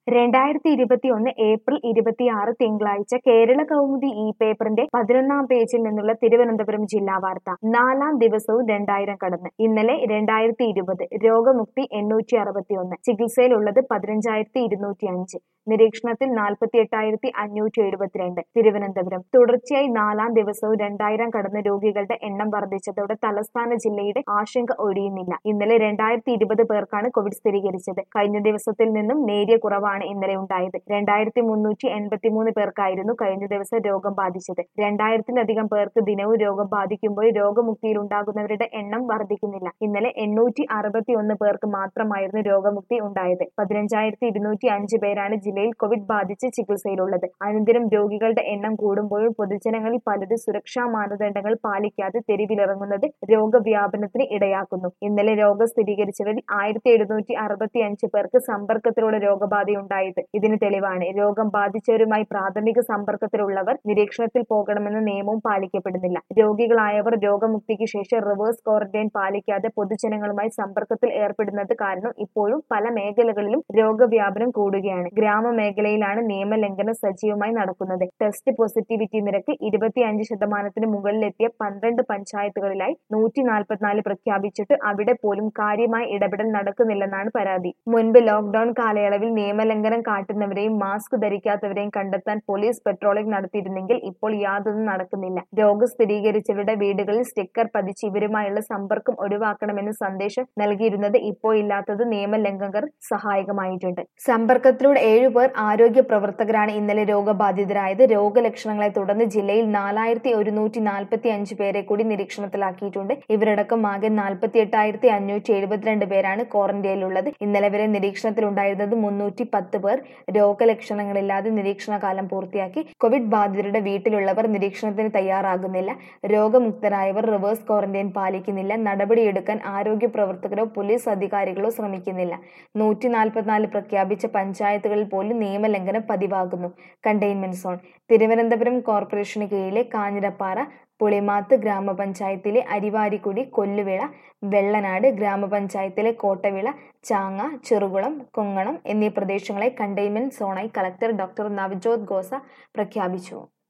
രണ്ടായിരത്തി ഇരുപത്തിയൊന്ന് ഏപ്രിൽ ഇരുപത്തിയാറ് തിങ്കളാഴ്ച കേരള കൗമുദി ഈ പേപ്പറിന്റെ പതിനൊന്നാം പേജിൽ നിന്നുള്ള തിരുവനന്തപുരം ജില്ലാ വാർത്ത നാലാം ദിവസവും രണ്ടായിരം കടന്ന് ഇന്നലെ രണ്ടായിരത്തി ഇരുപത് രോഗമുക്തി എണ്ണൂറ്റി അറുപത്തിയൊന്ന് ചികിത്സയിലുള്ളത് പതിനഞ്ചായിരത്തി ഇരുന്നൂറ്റി അഞ്ച് നിരീക്ഷണത്തിൽ നാൽപ്പത്തി എട്ടായിരത്തി അഞ്ഞൂറ്റി എഴുപത്തിരണ്ട് തിരുവനന്തപുരം തുടർച്ചയായി നാലാം ദിവസവും രണ്ടായിരം കടന്ന രോഗികളുടെ എണ്ണം വർദ്ധിച്ചതോടെ തലസ്ഥാന ജില്ലയുടെ ആശങ്ക ഒഴിയുന്നില്ല ഇന്നലെ രണ്ടായിരത്തി ഇരുപത് പേർക്കാണ് കോവിഡ് സ്ഥിരീകരിച്ചത് കഴിഞ്ഞ ദിവസത്തിൽ നിന്നും നേരിയ കുറവാണ് ഇന്നലെ ഉണ്ടായത് രണ്ടായിരത്തി മുന്നൂറ്റി എൺപത്തിമൂന്ന് പേർക്കായിരുന്നു കഴിഞ്ഞ ദിവസം രോഗം ബാധിച്ചത് രണ്ടായിരത്തിലധികം പേർക്ക് ദിനവും രോഗം ബാധിക്കുമ്പോൾ രോഗമുക്തിയിൽ ഉണ്ടാകുന്നവരുടെ എണ്ണം വർദ്ധിക്കുന്നില്ല ഇന്നലെ എണ്ണൂറ്റി അറുപത്തി ഒന്ന് പേർക്ക് മാത്രമായിരുന്നു രോഗമുക്തി ഉണ്ടായത് പതിനഞ്ചായിരത്തി ഇരുന്നൂറ്റി അഞ്ച് പേരാണ് ജില്ലയിൽ കോവിഡ് ബാധിച്ച് ചികിത്സയിലുള്ളത് അനുദിനം രോഗികളുടെ എണ്ണം കൂടുമ്പോഴും പൊതുജനങ്ങളിൽ പലരും സുരക്ഷാ മാനദണ്ഡങ്ങൾ പാലിക്കാതെ തെരുവിലിറങ്ങുന്നത് രോഗവ്യാപനത്തിന് ഇടയാക്കുന്നു ഇന്നലെ രോഗം സ്ഥിരീകരിച്ചവരിൽ ആയിരത്തി എഴുന്നൂറ്റി അറുപത്തി അഞ്ച് പേർക്ക് സമ്പർക്കത്തിലൂടെ രോഗബാധയുണ്ടായത് ഇതിന് തെളിവാണ് രോഗം ബാധിച്ചവരുമായി പ്രാഥമിക സമ്പർക്കത്തിലുള്ളവർ നിരീക്ഷണത്തിൽ പോകണമെന്ന നിയമവും പാലിക്കപ്പെടുന്നില്ല രോഗികളായവർ രോഗമുക്തിക്ക് ശേഷം റിവേഴ്സ് ക്വാറന്റൈൻ പാലിക്കാതെ പൊതുജനങ്ങളുമായി സമ്പർക്കത്തിൽ ഏർപ്പെടുന്നത് കാരണം ഇപ്പോഴും പല മേഖലകളിലും രോഗവ്യാപനം കൂടുകയാണ് ഗ്രാമമേഖലയിലാണ് നിയമലംഘനം സജീവമായി നടക്കുന്നത് ടെസ്റ്റ് പോസിറ്റിവിറ്റി നിരക്ക് ഇരുപത്തിയഞ്ച് ശതമാനത്തിന് മുകളിലെത്തിയ പന്ത്രണ്ട് പഞ്ചായത്തുകളിലായി നൂറ്റി നാൽപ്പത്തിനാല് പ്രഖ്യാപിച്ചിട്ട് അവിടെ പോലും കാര്യമായ ഇടപെടൽ നടക്കുന്നില്ലെന്നാണ് പരാതി മുൻപ് ലോക്ഡൌൺ കാലയളവിൽ നിയമലംഘനം കാട്ടുന്നവരെയും മാസ്ക് ധരിക്കാത്തവരെയും കണ്ടെത്താൻ പോലീസ് പെട്രോളിംഗ് നടത്തിയിരുന്നെങ്കിൽ ഇപ്പോൾ യാതൊന്നും നടക്കുന്നില്ല രോഗം സ്ഥിരീകരിച്ചവരുടെ വീടുകളിൽ സ്റ്റിക്കർ പതിച്ച് ഇവരുമായുള്ള സമ്പർക്കം ഒഴിവാക്കണമെന്ന് സന്ദേശം നൽകിയിരുന്നത് ഇപ്പോൾ ഇല്ലാത്തത് നിയമലംഘകർ സഹായകമായിട്ടുണ്ട് സമ്പർക്കത്തിലൂടെ ഏഴുപേർ ആരോഗ്യ പ്രവർത്തകരാണ് ഇന്നലെ രോഗബാധിതരായത് രോഗലക്ഷണങ്ങളെ തുടർന്ന് ജില്ലയിൽ നാലായിരത്തി ഒരുന്നൂറ്റി നാൽപ്പത്തി അഞ്ച് പേരെ കൂടി നിരീക്ഷണത്തിലാക്കിയിട്ടുണ്ട് ഇവരടക്കം ആകെ നാൽപ്പത്തി എട്ടായിരത്തി അഞ്ഞൂറ്റി എഴുപത്തിരണ്ട് പേരാണ് ക്വാറന്റൈനിലുള്ളത് ഇന്നലെ വരെ നിരീക്ഷണത്തിലുണ്ടായിരുന്നത് മുന്നൂറ്റി പത്ത് പേർ രോഗലക്ഷണങ്ങളില്ലാതെ നിരീക്ഷണകാലം പൂർത്തിയാക്കി കോവിഡ് ബാധിതരുടെ വീട്ടിലുള്ളവർ നിരീക്ഷണത്തിന് തയ്യാറാകുന്നില്ല രോഗമുക്തരായവർ റിവേഴ്സ് ക്വാറന്റൈൻ പാലിക്കുന്നില്ല നടപടിയെടുക്കാൻ ആരോഗ്യ പ്രവർത്തകരോ പോലീസ് അധികാരികളോ ശ്രമിക്കുന്നില്ല നൂറ്റി നാൽപ്പത്തിനാല് പ്രഖ്യാപിച്ച പഞ്ചായത്തുകളിൽ പോലും നിയമലംഘനം പതിവാകുന്നു കണ്ടെയ്ൻമെന്റ് സോൺ തിരുവനന്തപുരം കോർപ്പറേഷന് കീഴിലെ കാഞ്ഞിരപ്പാറ പുളിമാത്ത് ഗ്രാമപഞ്ചായത്തിലെ അരിവാരിക്കുടി കൊല്ലുവിള വെള്ളനാട് ഗ്രാമപഞ്ചായത്തിലെ കോട്ടവിള ചാങ്ങ ചെറുകുളം കൊങ്ങണം എന്നീ പ്രദേശങ്ങളെ കണ്ടെയ്ൻമെന്റ് സോണായി കളക്ടർ ഡോക്ടർ നവജോത് ഗോസ പ്രഖ്യാപിച്ചു